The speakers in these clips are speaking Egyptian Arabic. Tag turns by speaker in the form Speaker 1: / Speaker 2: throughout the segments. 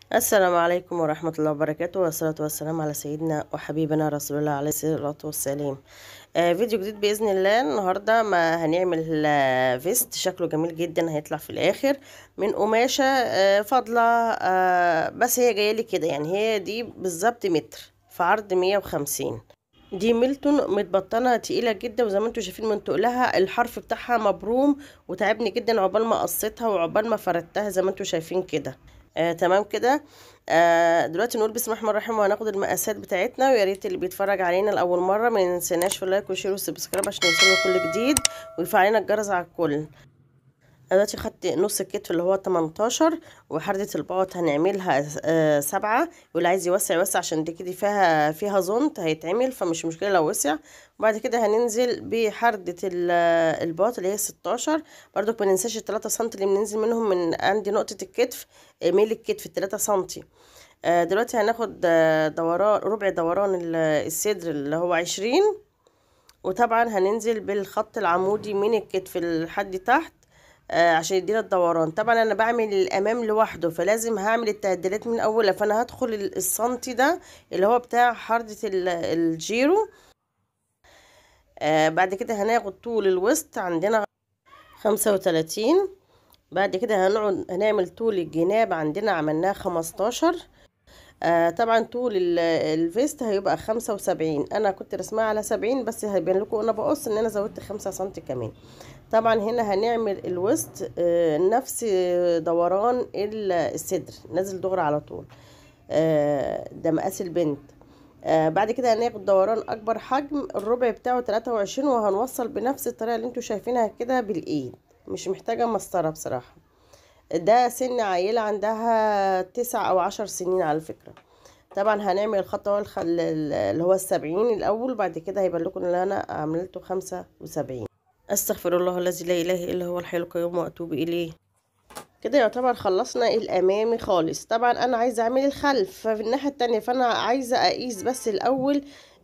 Speaker 1: السلام عليكم ورحمة الله وبركاته والصلاة والسلام على سيدنا وحبيبنا رسول الله عليه الصلاة والسلام آه فيديو جديد بإذن الله النهاردة ما هنعمل آه فيست شكله جميل جدا هيطلع في الآخر من قماشة آه فاضلة آه بس هي جاية لي كده يعني هي دي بالظبط متر في عرض مية وخمسين دي ميلتون متبطنة تقيلة جدا وزي ما انتوا شايفين من تقلها الحرف بتاعها مبروم وتعبني جدا عقبال ما قصيتها وعقبال ما فردتها زي ما انتوا شايفين كده آه، تمام كده آه دلوقتي نقول بسم الله الرحمن الرحيم وهناخد المقاسات بتاعتنا ويا ريت اللي بيتفرج علينا لاول مره ما ينسيناش في اللايك والشير والسبسكرايب عشان يوصلوا كل جديد ويفعل علينا الجرس على الكل أنا دلوقتي خدت نص الكتف اللي هو 18 وحردة الباط هنعملها آه سبعة واللي عايز يوسع يوسع عشان دي كده فيها فيها زونت هيتعمل فمش مشكلة لو وسع وبعد كده هننزل بحردة الباط اللي هي 16 برضو ما ننساش التلاتة سنتي اللي بننزل منهم من عند نقطة الكتف ميل الكتف التلاتة سنتي آه دلوقتي هناخد دوران ربع دوران الصدر اللي هو عشرين وطبعا هننزل بالخط العمودي من الكتف لحد تحت آه عشان يدينا الدوران طبعا انا بعمل الامام لوحده فلازم هعمل التعديلات من اولها فانا هدخل السنتي ده اللي هو بتاع حردة الجيرو آه بعد كده هناخد طول الوسط عندنا خمسة وتلاتين بعد كده هنقعد هنعمل طول الجناب عندنا عملناه خمستاشر آه طبعا طول الفيست هيبقى خمسة وسبعين انا كنت رسمها على سبعين بس هيبين لكم انا بقص ان انا زودت خمسة سنتي كمان طبعا هنا هنعمل الوسط آه نفس دوران الصدر نازل دغري على طول آه ده مقاس البنت آه بعد كده هناخد دوران اكبر حجم الربع بتاعه تلاتة وعشرين وهنوصل بنفس الطريقة اللي انتوا شايفينها كده بالايد مش محتاجة مسطرة بصراحة ده سن عيلة عندها تسع او عشر سنين على فكرة طبعا هنعمل الخط هو اللي هو السبعين الاول بعد كده هيبان لكم اللي انا عملته خمسة وسبعين استغفر الله الذي لا اله الا هو الحي القيوم واتوب اليه كده يعتبر خلصنا الامامي خالص طبعا انا عايزه اعمل الخلف ففي الناحيه التانية فانا عايزه اقيس بس الاول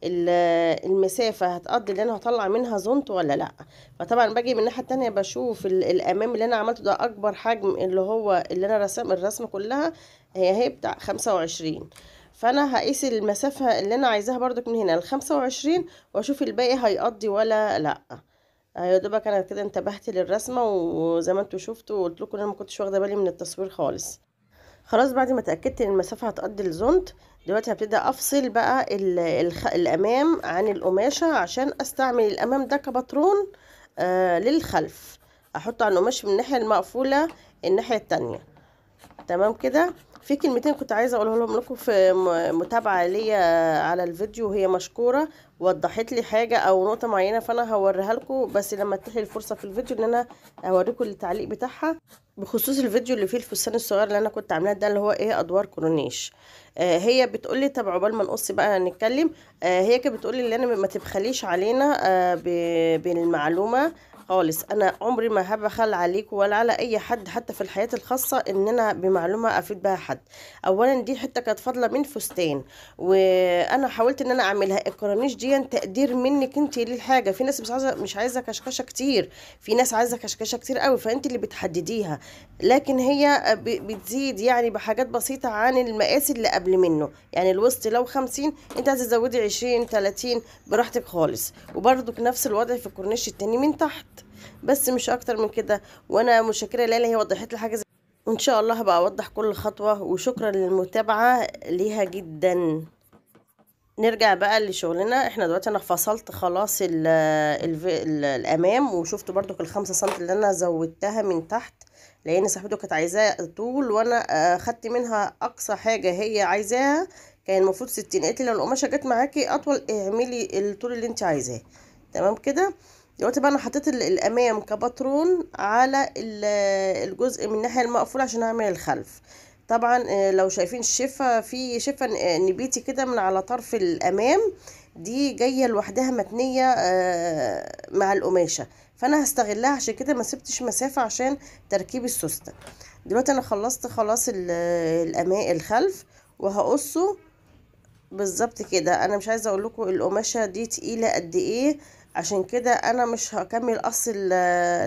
Speaker 1: المسافة هتقضي اللي انا هطلع منها زونت ولا لا فطبعا باجي من الناحية التانية بشوف الامام اللي انا عملته ده اكبر حجم اللي هو اللي انا رسم الرسمة كلها هي هي بتاع خمسة وعشرين فانا هقيس المسافة اللي انا عايزاها برضك من هنا لخمسة وعشرين واشوف الباقي هيقضي ولا لا يا دوبك انا كده انتبهت للرسمة وزي ما انتوا شفتوا قلت لكم انا ما كنتش واخدة بالي من التصوير خالص خلاص بعد ما اتاكدت ان المسافه هتقضي الزونت دلوقتي هبتدي افصل بقى الخ... الامام عن القماشه عشان استعمل الامام ده كباترون آه للخلف احطه على القماش من الناحيه المقفوله الناحيه التانية تمام كده في كلمتين كنت عايزه اقولهم لكم في متابعه ليا على الفيديو وهي مشكوره وضحت لي حاجه او نقطه معينه فانا هوريها لكم بس لما تحلي الفرصه في الفيديو ان انا اوريكم التعليق بتاعها بخصوص الفيديو اللي فيه الفستان الصغير اللي انا كنت عاملاه ده اللي هو ايه ادوار كورونيش آه هي بتقول لي طب عقبال ما نقص بقى نتكلم آه هي كانت بتقول لي ان انا ما تبخليش علينا آه بالمعلومه خالص انا عمري ما هبخل عليكم ولا على اي حد حتى في الحياه الخاصه ان انا بمعلومه افيد بها حد اولا دي حته كانت فاضله من فستان وانا حاولت ان انا اعملها الكورنيش دي تقدير منك انت للحاجه في ناس مش عايزه مش عايزه كشكشه كتير في ناس عايزه كشكشه كتير قوي فانت اللي بتحدديها لكن هي بتزيد يعني بحاجات بسيطه عن المقاس اللي قبل منه يعني الوسط لو خمسين انت عايزه تزودي عشرين تلاتين براحتك خالص وبرضك نفس الوضع في الكورنيش التاني من تحت بس مش اكتر من كده وانا متشكره ليلى هي وضحت لي حاجه زي وان شاء الله هبقى اوضح كل خطوه وشكرا للمتابعه ليها جدا نرجع بقى لشغلنا احنا دلوقتي انا فصلت خلاص ال ال ال الامام وشفتوا برضو الخمسة سم اللي انا زودتها من تحت لان صاحبته كانت عايزاه طول وانا خدت منها اقصى حاجه هي عايزاها كان المفروض ستين قالت لي لو القماشه جت معاكي اطول اعملي الطول اللي انت عايزاه تمام كده دلوقتي بقى انا حطيت الامام كباترون على الجزء من الناحيه المقفوله عشان اعمل الخلف طبعا لو شايفين الشفه في شفه نبيتي كده من على طرف الامام دي جايه لوحدها متنيه مع القماشه فانا هستغلها عشان كده ما سبتش مسافه عشان تركيب السوسته دلوقتي انا خلصت خلاص الامام الخلف وهقصه بالظبط كده انا مش عايزه اقول لكم القماشه دي تقيله قد ايه عشان كده انا مش هكمل قص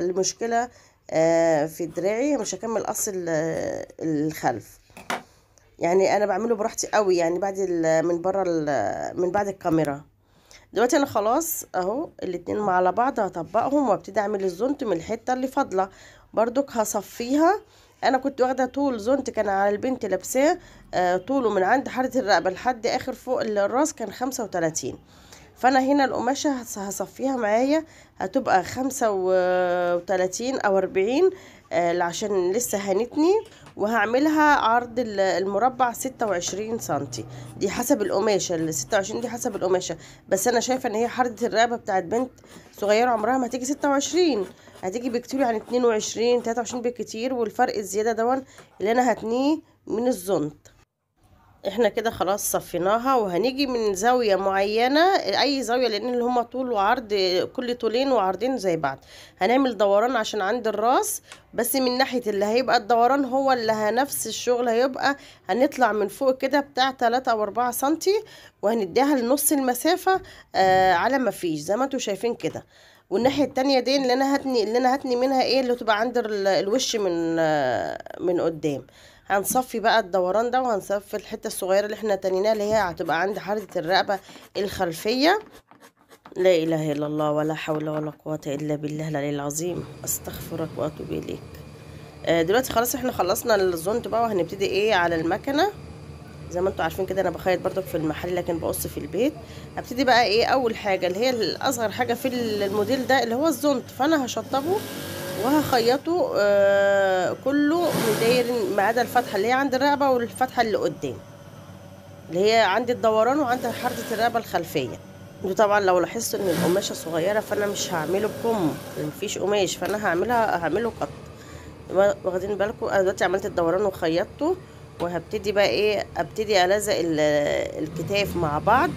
Speaker 1: المشكله في دراعي مش هكمل قص الخلف يعني انا بعمله براحتي قوي يعني بعد ال- من بره ال- من بعد الكاميرا دلوقتي انا خلاص اهو الاتنين على بعض هطبقهم وابتدي اعمل الزونت من الحته اللي فاضله برضك هصفيها انا كنت واخده طول زونت كان على البنت لابساه آه، طوله من عند حاره الرقبه لحد اخر فوق الراس كان خمسة وتلاتين فانا هنا القماشه هص- هصفيها معايا هتبقى خمسة وتلاتين او اربعين آه، عشان لسه هنتني وهعملها عرض ال- المربع ستة وعشرين سنتي دي حسب القماشة ال 26 دي حسب القماشة بس أنا شايفة إن هي حردة الرقبة بتاعت بنت صغيرة عمرها ما هتيجي 26 هتيجي بكتير يعني 22 23 بالكتير والفرق الزيادة دون اللي أنا هتنيه من الزنط احنا كده خلاص صفيناها وهنيجي من زاوية معينة اي زاوية لان اللي هما طول وعرض كل طولين وعرضين زي بعض هنعمل دوران عشان عند الراس بس من ناحية اللي هيبقى الدوران هو اللي ه- نفس الشغل هيبقى هنطلع من فوق كده بتاع 3 او 4 سنتي وهنديها لنص المسافة آه على ما فيش زي ما انتوا شايفين كده والناحية التانية دي اللي انا هتني اللي انا هتني منها ايه اللي تبقى عند ال- الوش من آه من قدام هنصفي بقى الدوران ده وهنصفي الحتة الصغيرة اللي احنا تنيناها اللي هي هتبقى عند حردة الرقبة الخلفية لا إله إلا الله ولا حول ولا قوة إلا بالله العلي العظيم أستغفرك وأتوب إليك آه، دلوقتي خلاص احنا خلصنا الزونت بقى وهنبتدي ايه على المكنة زي ما انتوا عارفين كده انا بخيط برضك في المحل لكن بقص في البيت هبتدي بقى ايه اول حاجة اللي هي الاصغر حاجة في الموديل ده اللي هو الزونت فانا هشطبه وهخيطه آه كله مداير ما عدا الفتحة اللي هي عند الرقبة والفتحة اللي قدام اللي هي عند الدوران وعند حردة الرقبة الخلفية انتوا طبعا لو لاحظتوا ان القماشة صغيرة فانا مش هعمله بكم مفيش قماش فانا هعملها هعمله قط واخدين بالكم انا دلوقتي عملت الدوران وخيطته وهبتدي بقى ايه ابتدي الزق ال- الكتاف مع بعض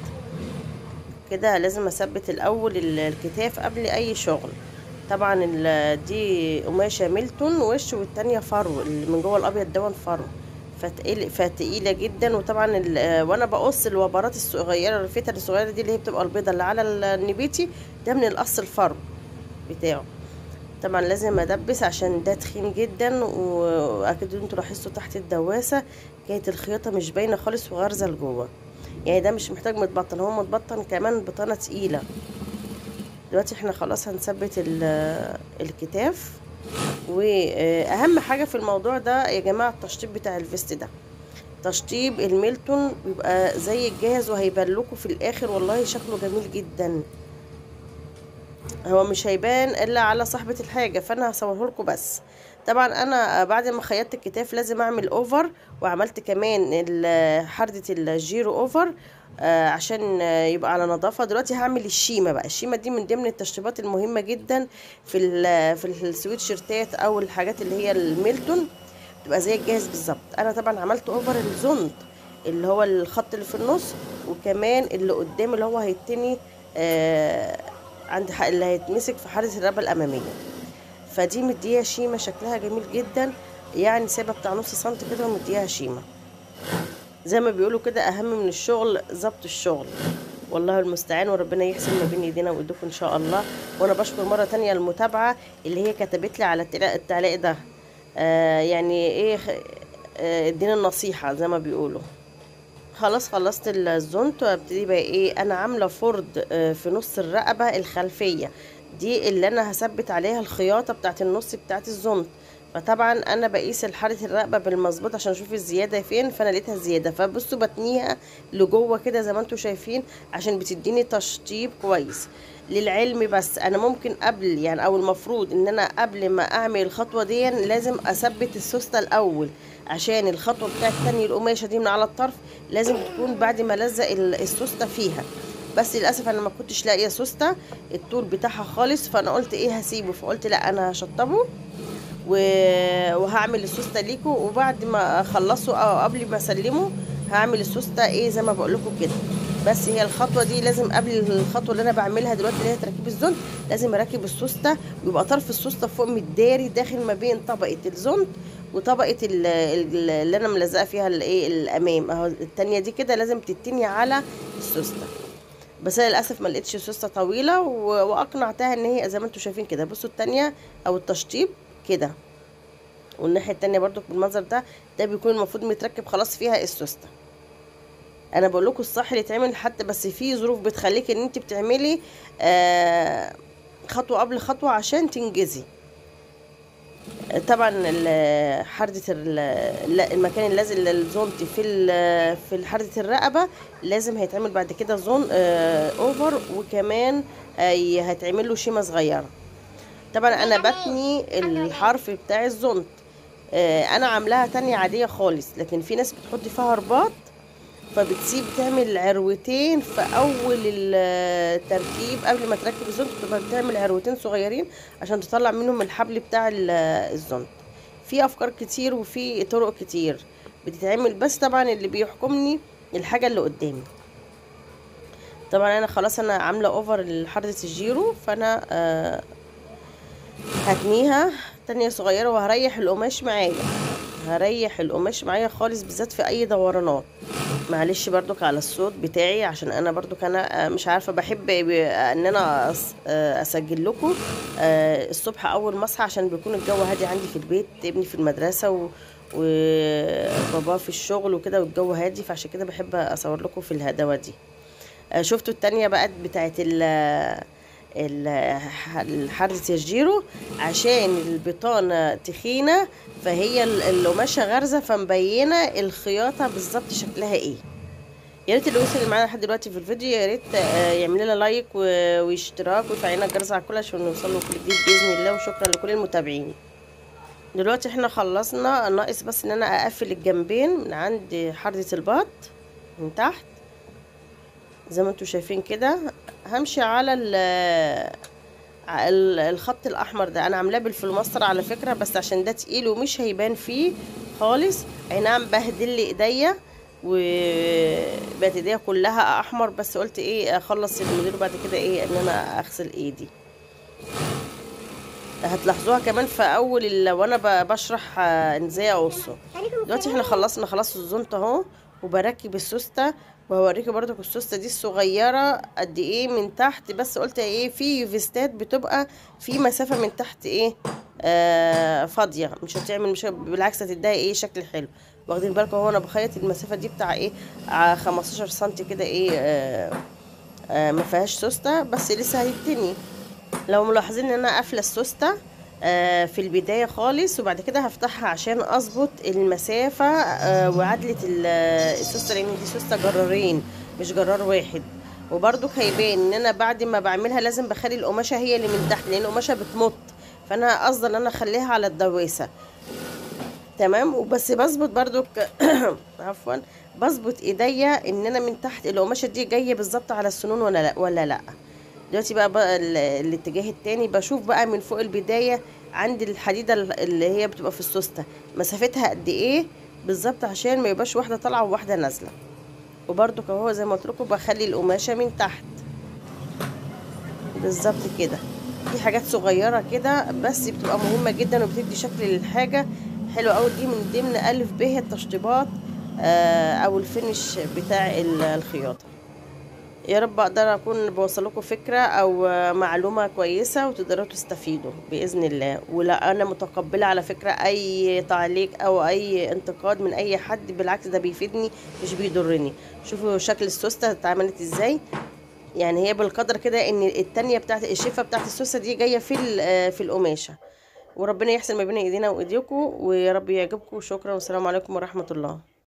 Speaker 1: كده لازم اثبت الاول ال- الكتاف قبل اي شغل طبعا ال- دي قماشه ميلتون وش والتانية فرو اللي من جوه الابيض دون فرو فتقيل فتقيله جدا وطبعا ال- وانا بقص الوبرات الصغيره الفتل الصغيره دي اللي هي بتبقى البيضه اللي على النبيتي ده من القص الفرو بتاعه طبعا لازم ادبس عشان ده تخين جدا واكيد انتوا لاحظتوا تحت الدواسه كانت الخياطه مش باينه خالص وغارزه لجوه يعني ده مش محتاج متبطن هو متبطن كمان بطانه تقيله دلوقتي احنا خلاص هنثبت ال- الكتاف واهم حاجه في الموضوع ده يا جماعه التشطيب بتاع الفيست ده تشطيب الميلتون بيبقى زي الجاهز وهيبان لكم في الاخر والله شكله جميل جدا هو مش هيبان الا على صاحبة الحاجة فانا هصوره لكم بس طبعا انا بعد ما خيطت الكتاف لازم اعمل اوفر وعملت كمان ال- حردة الجيرو اوفر آه، عشان آه، يبقى على نظافة دلوقتي هعمل الشيمة بقى الشيمة دي من ضمن التشطيبات المهمة جدا في ال في السويت شيرتات او الحاجات اللي هي الميلتون تبقى زي الجاهز بالظبط انا طبعا عملت اوفر الزونت اللي هو الخط اللي في النص وكمان اللي قدام اللي هو هيتني آه عند ح- اللي هيتمسك في حارة الرقبة الأمامية فدي مديها شيمة شكلها جميل جدا يعني سابة بتاع نص سنتي كده ومديها شيمة زي ما بيقولوا كده أهم من الشغل ظبط الشغل والله المستعان وربنا يحسن ما بين ايدينا وايديكم ان شاء الله وانا بشكر مره تانية المتابعه اللي هي كتبت لي على التعليق- التعليق ده آه يعني ايه خ- آه، ادينا النصيحه زي ما بيقولوا خلاص خلصت الزونت وابتدي بقى ايه انا عامله فرد آه، في نص الرقبه الخلفيه دي اللي انا هثبت عليها الخياطه بتاعت النص بتاعت الزونت فطبعا انا بقيس حاله الرقبه بالمظبوط عشان اشوف الزياده فين فانا لقيتها زياده فبصوا بتنيها لجوه كده زي ما انتم شايفين عشان بتديني تشطيب كويس للعلم بس انا ممكن قبل يعني او المفروض ان انا قبل ما اعمل الخطوه دي لازم اثبت السوسته الاول عشان الخطوه بتاعت تاني القماشه دي من على الطرف لازم تكون بعد ما الزق ال- السوسته فيها بس للاسف انا ما كنتش لاقيه سوسته الطول بتاعها خالص فانا قلت ايه هسيبه فقلت لا انا هشطبه و- وهعمل السوسته ليكوا وبعد ما اخلصه او قبل ما اسلمه هعمل السوسته ايه زي ما بقول لكم كده بس هي الخطوه دي لازم قبل الخطوه اللي انا بعملها دلوقتي اللي هي تركيب الزونت لازم اركب السوسته ويبقى طرف السوسته فوق متداري داخل ما بين طبقه الزونت وطبقه ال- ال- اللي انا ملزقه فيها الايه الامام اهو التانية دي كده لازم تتني على السوسته بس انا للاسف ما لقيتش سوسته طويله و- واقنعتها ان هي زي ما انتم شايفين كده بصوا التانية او التشطيب كده والناحيه التانية برضو بالمنظر ده ده بيكون المفروض متركب خلاص فيها السوسته انا بقول لكم الصح اللي يتعمل حتى بس في ظروف بتخليك ان انت بتعملي آه خطوه قبل خطوه عشان تنجزي طبعا ال- حردة ال- لا، المكان اللازق للزونت في ال- في حردة الرقبة لازم هيتعمل بعد كده زون آه، اوفر وكمان هي- هيتعمل له شيمة صغيرة طبعا انا بتني الحرف بتاع الزونت آه، انا عاملاها تانية عادية خالص لكن في ناس بتحط فيها رباط فبتسيب تعمل عروتين في اول التركيب قبل ما تركب الزونت بتبقى بتعمل عروتين صغيرين عشان تطلع منهم الحبل بتاع ال- الزونت في افكار كتير وفي طرق كتير بتتعمل بس طبعا اللي بيحكمني الحاجه اللي قدامي طبعا انا خلاص انا عامله اوفر لحردة الجيرو فانا آه هتنيها تانية صغيرة وهريح القماش معايا هريح القماش معايا خالص بالذات في اي دورانات معلش برضك على الصوت بتاعي عشان انا برضك انا آه، مش عارفه بحب ب- ان انا أس- آه، اسجل لكم آه، الصبح اول ما اصحى عشان بيكون الجو هادي عندي في البيت ابني في المدرسه و وبابا في الشغل وكده والجو هادي فعشان كده بحب اصور لكم في الهدوه دي آه، شفتوا التانية بقت بتاعت ال ال- حردة الجيرو عشان البطانة تخينة فهي ال- القماشة غارزة فمبينة الخياطة بالظبط شكلها ايه يا ريت اللي وصل معانا لحد دلوقتي في الفيديو يا ريت آه، يعمل لنا لايك و- واشتراك ويفعل لنا الجرس على الكل عشان نوصل له كل جديد باذن الله وشكرا لكل المتابعين دلوقتي احنا خلصنا ناقص بس ان انا اقفل الجنبين من عند حردة البط من تحت زي ما انتوا شايفين كده همشي على ال ال- الخط الاحمر ده انا عاملاه بالفلوماستر على فكره بس عشان ده تقيل ومش هيبان فيه خالص اي نعم بهدل لي ايديا وبقت ايديا كلها احمر بس قلت ايه اخلص الموديل وبعد كده ايه ان انا اغسل ايدي هتلاحظوها كمان في اول ال- وانا ب- بشرح آه، ازاي اقصه دلوقتي احنا خلصنا خلاص الزونت اهو وبركب السوسته وهوريكي برضو السوسته دي الصغيره قد ايه من تحت بس قلت ايه في فيستات بتبقى في مسافه من تحت ايه آه فاضيه مش هتعمل مش بالعكس هتديها ايه شكل حلو واخدين بالكم هو انا بخيط المسافه دي بتاع ايه ع- 15 سنتي كده ايه آه آه ما فيهاش سوسته بس لسه هتتني لو ملاحظين ان انا قافله السوسته آه، في البدايه خالص وبعد كده هفتحها عشان اظبط المسافه آه، وعدله ال- السوسته لان دي سوسته جرارين مش جرار واحد وبرضو هيبان ان انا بعد ما بعملها لازم بخلي القماشه هي اللي من تحت لان القماشه بتمط فانا قصدي ان انا اخليها على الدواسه تمام وبس بظبط برضو ك... عفوا بظبط ايديا ان انا من تحت القماشه دي جايه بالظبط على السنون ولا لا ولا لا دلوقتي بقى, بقى ال- الاتجاه التاني بشوف بقى من فوق البدايه عند الحديده ال- اللي هي بتبقى في السوسته مسافتها قد ايه بالظبط عشان ما يبقاش واحده طالعه وواحده نازله وبرضو كهو زي ما قلت لكم بخلي القماشه من تحت بالظبط كده في حاجات صغيره كده بس بتبقى مهمه جدا وبتدي شكل للحاجه حلو قوي دي من ضمن الف ب التشطيبات آه، او الفينش بتاع ال- الخياطه يا رب اقدر اكون بوصل لكم فكره او آه، معلومه كويسه وتقدروا تستفيدوا باذن الله ولا انا متقبله على فكره اي تعليق او اي انتقاد من اي حد بالعكس ده بيفيدني مش بيضرني شوفوا شكل السوسته اتعملت ازاي يعني هي بالقدر كده ان التانية بتاعت الشفه بتاعت السوسه دي جايه في ال- آه، في القماشه وربنا يحسن ما بين ايدينا وايديكم ويا رب يعجبكم شكرا والسلام عليكم ورحمه الله